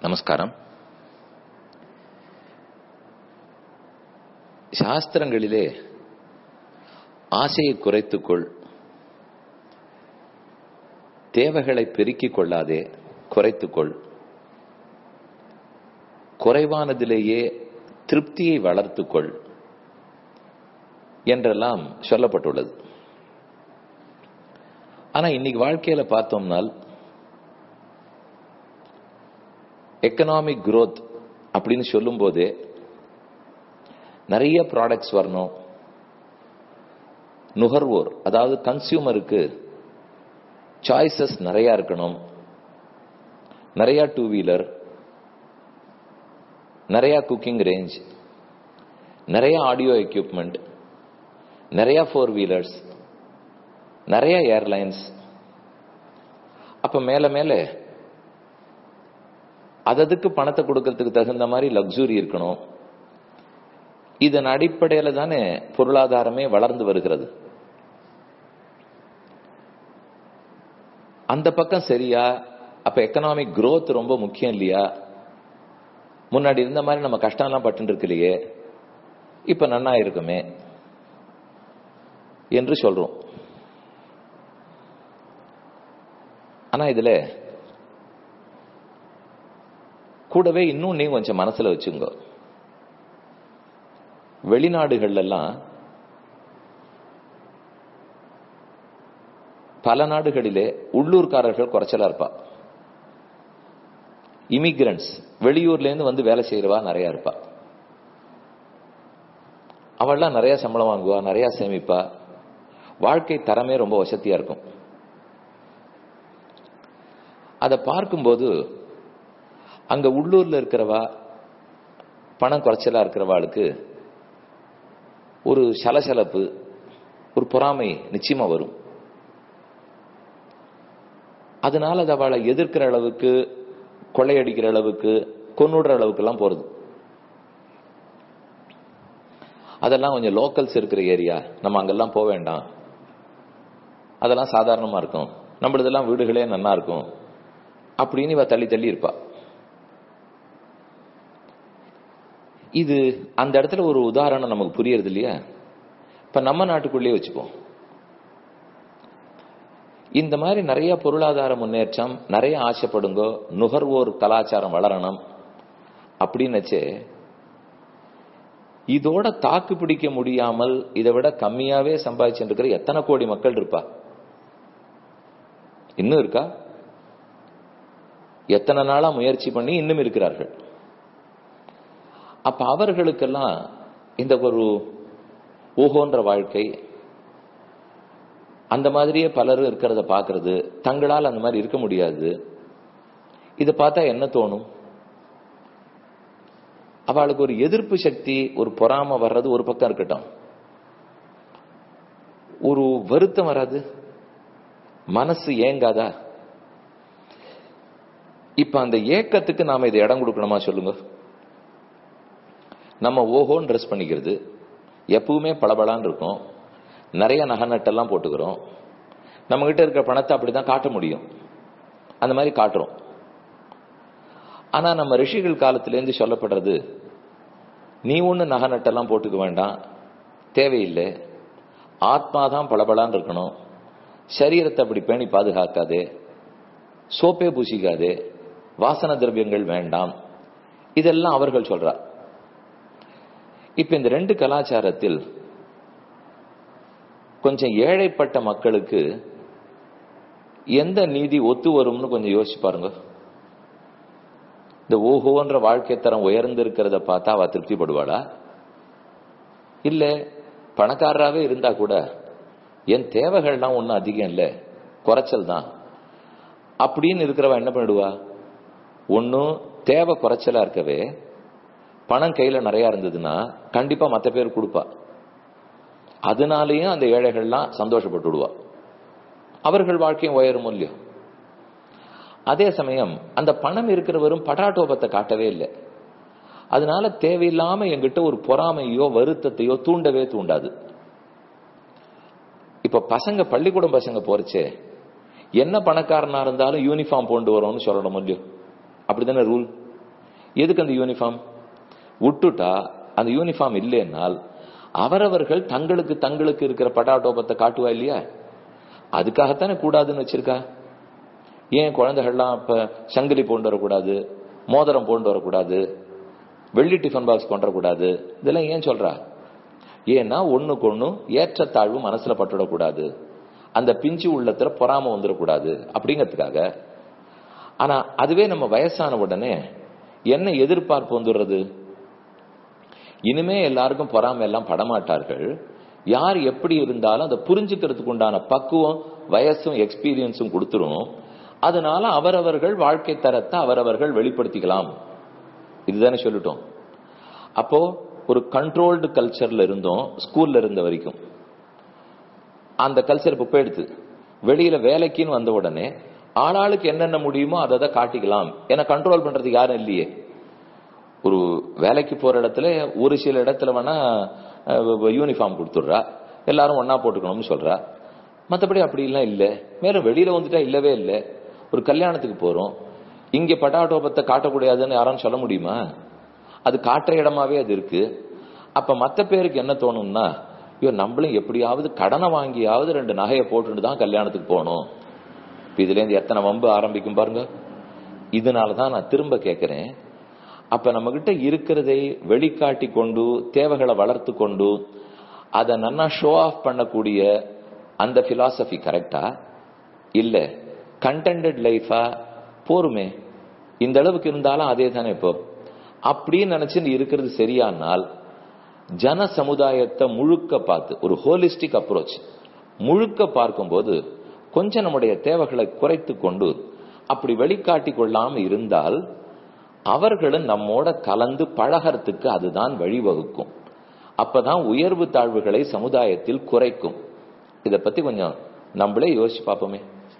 நமஸ்காரம் சாஸ்திரங்களிலே ஆசையை குறைத்துக்கொள் தேவைகளை பெருக்கிக் கொள்ளாதே குறைத்துக்கொள் குறைவானதிலேயே திருப்தியை வளர்த்துக்கொள் என்றெல்லாம் சொல்லப்பட்டுள்ளது ஆனா இன்னைக்கு வாழ்க்கையில பார்த்தோம்னால் எக்கனாமிக் growth அப்படின்னு சொல்லும் போதே நிறைய ப்ராடக்ட்ஸ் வரணும் நுகர்வோர் அதாவது கன்சியூமருக்கு சாய்ஸஸ் நிறைய இருக்கணும் நிறைய டூ வீலர் நிறைய குக்கிங் ரேஞ்ச் நிறைய ஆடியோ எக்யூப்மெண்ட் நிறைய ஃபோர் வீலர்ஸ் நிறைய ஏர்லைன்ஸ் அப்ப மேல மேல அததுக்கு பணத்தை கொடுக்கறதுக்கு தகுந்த மாதிரி லக்ஸுரி இருக்கணும் இதன் அடிப்படையில தானே பொருளாதாரமே வளர்ந்து வருகிறது அந்த பக்கம் சரியா அப்ப எக்கனாமிக் growth ரொம்ப முக்கியம் இல்லையா முன்னாடி இருந்த மாதிரி நம்ம கஷ்டம்லாம் பட்டு இருக்கு இல்லையே இப்ப நன்னா இருக்குமே என்று சொல்றோம் ஆனா இதுல கூடவே இன்னும் நீங்க கொஞ்சம் மனசுல வச்சுங்க வெளிநாடுகள்ல எல்லாம் பல நாடுகளிலே உள்ளூர்காரர்கள் குறைச்சலா இருப்பா இமிகிரண்ட்ஸ் வெளியூர்ல இருந்து வந்து வேலை செய்யறவா நிறைய இருப்பா அவள்லாம் நிறைய சம்பளம் வாங்குவா நிறைய சேமிப்பா வாழ்க்கை தரமே ரொம்ப வசதியா இருக்கும் அதை பார்க்கும்போது அங்க உள்ளூர்ல இருக்கிறவா பணம் குறைச்சலா இருக்கிறவாளுக்கு ஒரு சலசலப்பு ஒரு பொறாமை நிச்சயமா வரும் அதனால அது அவளை எதிர்க்கிற அளவுக்கு கொள்ளையடிக்கிற அளவுக்கு கொன்னுடுற அளவுக்கு எல்லாம் போறது அதெல்லாம் கொஞ்சம் லோக்கல்ஸ் இருக்கிற ஏரியா நம்ம அங்கெல்லாம் போக வேண்டாம் அதெல்லாம் சாதாரணமா இருக்கும் நம்மளதெல்லாம் வீடுகளே நல்லா இருக்கும் அப்படின்னு இவ தள்ளி தள்ளி இருப்பா இது அந்த இடத்துல ஒரு உதாரணம் நமக்கு புரியறது இல்லையா இப்ப நம்ம நாட்டுக்குள்ளேயே வச்சுப்போம் இந்த மாதிரி நிறைய பொருளாதார முன்னேற்றம் நிறைய ஆசைப்படுங்கோ நுகர்வோர் கலாச்சாரம் வளரணும் அப்படின்னு இதோட தாக்கு பிடிக்க முடியாமல் இதை விட கம்மியாவே சம்பாதிச்சுட்டு இருக்கிற எத்தனை கோடி மக்கள் இருப்பா இன்னும் இருக்கா எத்தனை நாளா முயற்சி பண்ணி இன்னும் இருக்கிறார்கள் அப்ப அவர்களுக்கெல்லாம் இந்த ஒரு ஊகோன்ற வாழ்க்கை அந்த மாதிரியே பலரும் இருக்கிறத பாக்குறது தங்களால் அந்த மாதிரி இருக்க முடியாது இதை பார்த்தா என்ன தோணும் அவளுக்கு ஒரு எதிர்ப்பு சக்தி ஒரு பொறாம வர்றது ஒரு பக்கம் இருக்கட்டும் ஒரு வருத்தம் வராது மனசு ஏங்காதா இப்ப அந்த ஏக்கத்துக்கு நாம இதை இடம் கொடுக்கணுமா சொல்லுங்க நம்ம ஓஹோன்னு ட்ரெஸ் பண்ணிக்கிறது எப்பவுமே பளபளான்னு இருக்கும் நிறைய நகை நட்டெல்லாம் போட்டுக்கிறோம் நம்ம கிட்ட இருக்கிற பணத்தை அப்படிதான் காட்ட முடியும் அந்த மாதிரி காட்டுறோம் ஆனா நம்ம ரிஷிகள் காலத்திலேருந்து சொல்லப்படுறது நீ ஒண்ணு நகை நட்டெல்லாம் போட்டுக்க வேண்டாம் தேவையில்லை ஆத்மா தான் பளபளான்னு இருக்கணும் சரீரத்தை அப்படி பேணி பாதுகாக்காதே சோப்பே பூசிக்காதே வாசன திரவியங்கள் வேண்டாம் இதெல்லாம் அவர்கள் சொல்றார் இப்ப இந்த ரெண்டு கலாச்சாரத்தில் கொஞ்சம் ஏழைப்பட்ட மக்களுக்கு எந்த நீதி ஒத்து வரும்னு கொஞ்சம் யோசிச்சு பாருங்க இந்த ஓஹோன்ற வாழ்க்கை தரம் உயர்ந்து இருக்கிறத பார்த்தா அவ திருப்திப்படுவாளா இல்ல பணக்காரராகவே இருந்தா கூட என் தேவைகள்லாம் ஒன்றும் அதிகம் இல்லை குறைச்சல் தான் அப்படின்னு இருக்கிறவ என்ன பண்ணிடுவா ஒன்னும் தேவை குறைச்சலா இருக்கவே பணம் கையில நிறைய இருந்ததுன்னா கண்டிப்பா மற்ற பேர் கொடுப்பா அதனாலேயும் அந்த ஏழைகள்லாம் சந்தோஷப்பட்டுடுவா அவர்கள் வாழ்க்கையும் உயரும் இல்லையோ அதே சமயம் அந்த பணம் இருக்கிறவரும் படாட்டோபத்தை காட்டவே இல்லை அதனால தேவையில்லாம எங்கிட்ட ஒரு பொறாமையோ வருத்தத்தையோ தூண்டவே தூண்டாது இப்ப பசங்க பள்ளிக்கூடம் பசங்க போறச்சே என்ன பணக்காரனா இருந்தாலும் யூனிஃபார்ம் போட்டு வரோம்னு சொல்லணும் இல்லையோ அப்படித்தானே ரூல் எதுக்கு அந்த யூனிஃபார்ம் விட்டுட்டா அந்த யூனிஃபார்ம் இல்லைன்னால் அவரவர்கள் தங்களுக்கு தங்களுக்கு இருக்கிற பட்டாட்டோபத்தை காட்டுவா இல்லையா அதுக்காகத்தானே கூடாதுன்னு வச்சிருக்கா ஏன் குழந்தைகள்லாம் இப்ப சங்கிலி போண்டு வரக்கூடாது மோதிரம் போண்டு வரக்கூடாது வெள்ளி டிஃபன் பாக்ஸ் கொண்டு வரக்கூடாது இதெல்லாம் ஏன் சொல்றா ஏன்னா ஒண்ணுக்கு ஒண்ணு ஏற்றத்தாழ்வு மனசுல பட்டுடக்கூடாது அந்த பிஞ்சு உள்ளத்துல பொறாம வந்துடக்கூடாது அப்படிங்கிறதுக்காக ஆனா அதுவே நம்ம வயசான உடனே என்ன எதிர்பார்ப்பு வந்துடுறது இனிமே எல்லாருக்கும் பொறாம எல்லாம் படமாட்டார்கள் யார் எப்படி இருந்தாலும் அதை புரிஞ்சுக்கிறதுக்கு உண்டான பக்குவம் வயசும் எக்ஸ்பீரியன்ஸும் கொடுத்துரும் அதனால அவரவர்கள் வாழ்க்கை தரத்தை அவரவர்கள் வெளிப்படுத்திக்கலாம் இதுதானே சொல்லிட்டோம் அப்போ ஒரு கண்ட்ரோல்டு கல்ச்சர்ல இருந்தோம் ஸ்கூல்ல இருந்த வரைக்கும் அந்த கல்ச்சர் இப்ப போயிடுத்து வெளியில வேலைக்குன்னு வந்த உடனே ஆளாளுக்கு என்னென்ன முடியுமோ அதை அதை காட்டிக்கலாம் ஏன்னா கண்ட்ரோல் பண்றதுக்கு யாரும் இல்லையே ஒரு வேலைக்கு போற இடத்துல ஒரு சில இடத்துல வேணா யூனிஃபார்ம் கொடுத்துடுறா எல்லாரும் ஒன்னா போட்டுக்கணும்னு சொல்றா மற்றபடி அப்படி எல்லாம் இல்லை மேலும் வெளியில வந்துட்டா இல்லவே இல்லை ஒரு கல்யாணத்துக்கு போறோம் இங்க பட்டாட்டோபத்தை காட்டக்கூடாதுன்னு யாரும் சொல்ல முடியுமா அது காட்டுற இடமாவே அது இருக்கு அப்ப மத்த பேருக்கு என்ன தோணும்னா ஐயோ நம்மளும் எப்படியாவது கடனை வாங்கியாவது ரெண்டு நகையை போட்டுட்டு தான் கல்யாணத்துக்கு போகணும் இதுல இருந்து எத்தனை வம்பு ஆரம்பிக்கும் பாருங்க இதனாலதான் நான் திரும்ப கேட்கிறேன் அப்ப நம்ம கிட்ட இருக்கிறதை வெளிக்காட்டி கொண்டு தேவைகளை வளர்த்து கொண்டு அதை நன்னா ஷோ ஆஃப் பண்ணக்கூடிய அந்த பிலாசபி கரெக்டா இல்ல கண்டென்டட் லைஃபா போருமே இந்த அளவுக்கு இருந்தாலும் அதே தானே இப்போ அப்படின்னு நினைச்சு இருக்கிறது சரியானால் ஜன சமுதாயத்தை முழுக்க பார்த்து ஒரு ஹோலிஸ்டிக் அப்ரோச் முழுக்க பார்க்கும்போது கொஞ்சம் நம்முடைய தேவைகளை குறைத்து கொண்டு அப்படி வெளிக்காட்டி கொள்ளாம இருந்தால் அவர்களும் நம்மோட கலந்து பழகறதுக்கு அதுதான் வழிவகுக்கும் அப்பதான் உயர்வு தாழ்வுகளை சமுதாயத்தில் குறைக்கும் இத பத்தி கொஞ்சம் நம்மளே யோசிச்சு பார்ப்போமே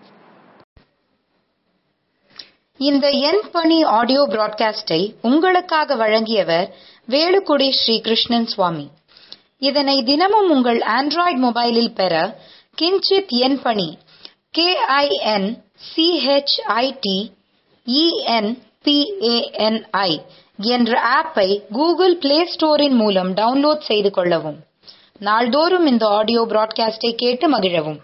இந்த என் பணி ஆடியோ பிராட்காஸ்டை உங்களுக்காக வழங்கியவர் வேலுக்குடி ஸ்ரீ கிருஷ்ணன் சுவாமி இதனை தினமும் உங்கள் ஆண்ட்ராய்டு மொபைலில் பெற கிஞ்சித் என் பணி கே ஐ என் சிஹெச்ஐடி இஎன்பிஏஎன்ஐ என்ற ஆப்பை கூகுள் பிளே ஸ்டோரின் மூலம் டவுன்லோட் செய்து கொள்ளவும் நாள்தோறும் இந்த ஆடியோ பிராட்காஸ்டை கேட்டு மகிழவும்